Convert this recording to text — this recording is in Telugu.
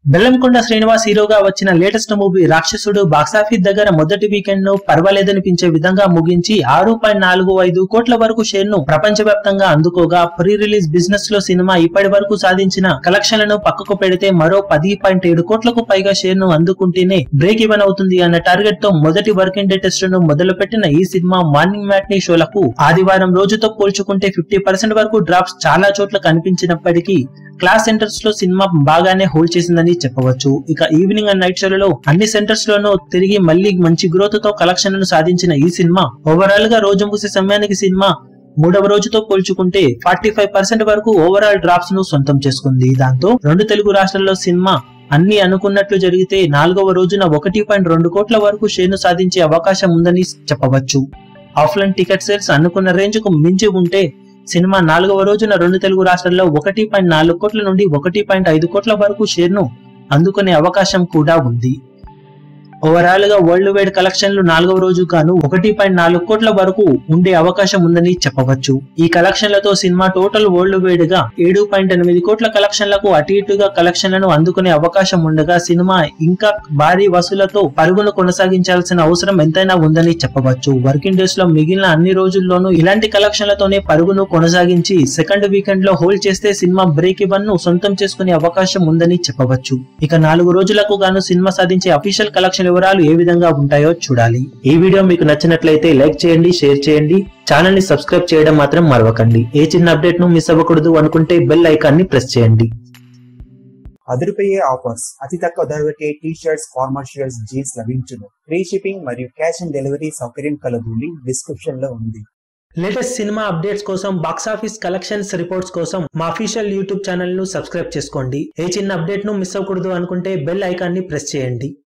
బెల్లంకొండ శ్రీనివాస్ హీరోగా వచ్చిన లేటెస్ట్ మూవీ రాక్షసుడు బాక్సాఫీస్ దగ్గర మొదటి వీకెండ్ ను పర్వాలేదనిపించే విధంగా ముగించి ఆరు పాయింట్ నాలుగు ఐదు కోట్ల వరకు షేర్ ను ప్రపంచవ్యాప్తంగా అందుకోగా ప్రీ రిలీజ్ బిజినెస్ లో సినిమా ఇప్పటి వరకు సాధించిన కలెక్షన్లను పక్కకు పెడితే మరో పది పాయింట్ ఏడు కోట్లకు పైగా షేర్ ను అందుకుంటేనే బ్రేక్ ఈవెన్ అవుతుంది అన్న టార్గెట్ తో మొదటి వర్కింగ్ డే టెస్ట్ ను మొదలుపెట్టిన ఈ సినిమా మార్నింగ్ మ్యాట్నీ షోలకు ఆదివారం రోజుతో పోల్చుకుంటే ఫిఫ్టీ పర్సెంట్ వరకు డ్రాప్స్ చాలా చోట్ల కనిపించినప్పటికీ క్లాస్ సెంటర్స్ లో సినిమా బాగానే హోల్డ్ చేసిందని చెప్పవచ్చు ఇక ఈవినింగ్ అండ్ నైట్ షోలలో అన్ని సెంటర్స్ లోనూ తిరిగి మళ్ళీ మంచి గ్రోత్ తో కలెక్షన్లను సాధించిన ఈ సినిమా ఓవరాల్ గా రోజు ముగిసే సమయానికి సినిమా మూడవ రోజుతో పోల్చుకుంటే ఫార్టీ ఫైవ్ పర్సెంట్ వరకు ఓవరాల్ డ్రాప్స్ ను సొంతం చేసుకుంది దాంతో రెండు తెలుగు రాష్ట్రాల్లో సినిమా అన్ని అనుకున్నట్లు జరిగితే నాలుగవ రోజున ఒకటి పాయింట్ రెండు కోట్ల వరకు షేర్ను సాధించే అవకాశం ఉందని చెప్పవచ్చు ఆఫ్లైన్ టికెట్ సేల్స్ అనుకున్న రేంజ్ కు మించి ఉంటే సినిమా నాలుగవ రోజున రెండు తెలుగు రాష్ట్రాల్లో ఒకటి పాయింట్ నాలుగు కోట్ల నుండి ఒకటి పాయింట్ ఐదు కోట్ల వరకు షేర్ను అందుకునే అవకాశం కూడా ఉంది ఓవరాల్ గా వరల్డ్ వైడ్ కలెక్షన్లు నాలుగవ రోజు గాను ఒకటి పాయింట్ నాలుగు కోట్ల వరకు ఉండే అవకాశం ఉందని చెప్పవచ్చు ఈ కలెక్షన్లతో సినిమా టోటల్ వరల్డ్ వైడ్ గా ఏడు పాయింట్ ఎనిమిది కోట్ల కలెక్షన్లకు అటు ఇటుగా కలెక్షన్లను అందుకునే అవకాశం ఉండగా సినిమా ఇంకా భారీ వసూలతో పరుగును కొనసాగించాల్సిన అవసరం ఎంతైనా ఉందని చెప్పవచ్చు వర్కింగ్ డేస్ లో మిగిలిన అన్ని రోజుల్లోనూ ఇలాంటి కలెక్షన్లతోనే పరుగును కొనసాగించి సెకండ్ వీకెండ్ లో హోల్డ్ చేస్తే సినిమా బ్రేక్ ఇవన్ ను సొంతం చేసుకునే అవకాశం ఉందని చెప్పవచ్చు ఇక నాలుగు రోజులకు గాను సినిమా సాధించే అఫీషియల్ కలెక్షన్ వివరాలు ఏ విధంగా ఉంటాయో చూడాలి ఈ వీడియో మీకు నచ్చినట్లయితే లైక్ చేయండి షేర్ చేయండి ఛానల్ ని సబ్స్క్రైబ్ చేయడం మాత్రం మరవకండి ఏ చిన్న అప్డేట్ ను మిస్ అవ్వకూడదు అనుకుంటే బెల్ ఐకాన్ ని ప్రెస్ చేయండి అదిరిపోయే ఆఫర్స్ అతి తక్కువ ధరకే T shirts formal shirts jeans లభించును ఫ్రీ షిప్పింగ్ మరియు క్యాష్ ఆన్ డెలివరీ సౌకర్యం కలదు లింక్ డిస్క్రిప్షన్ లో ఉంది లేటెస్ట్ సినిమా అప్డేట్స్ కోసం బాక్సాఫీస్ కలెక్షన్స్ రిపోర్ట్స్ కోసం మా అఫీషియల్ యూట్యూబ్ ఛానల్ ను సబ్స్క్రైబ్ చేసుకోండి ఏ చిన్న అప్డేట్ ను మిస్ అవ్వకూడదు అనుకుంటే బెల్ ఐకాన్ ని ప్రెస్ చేయండి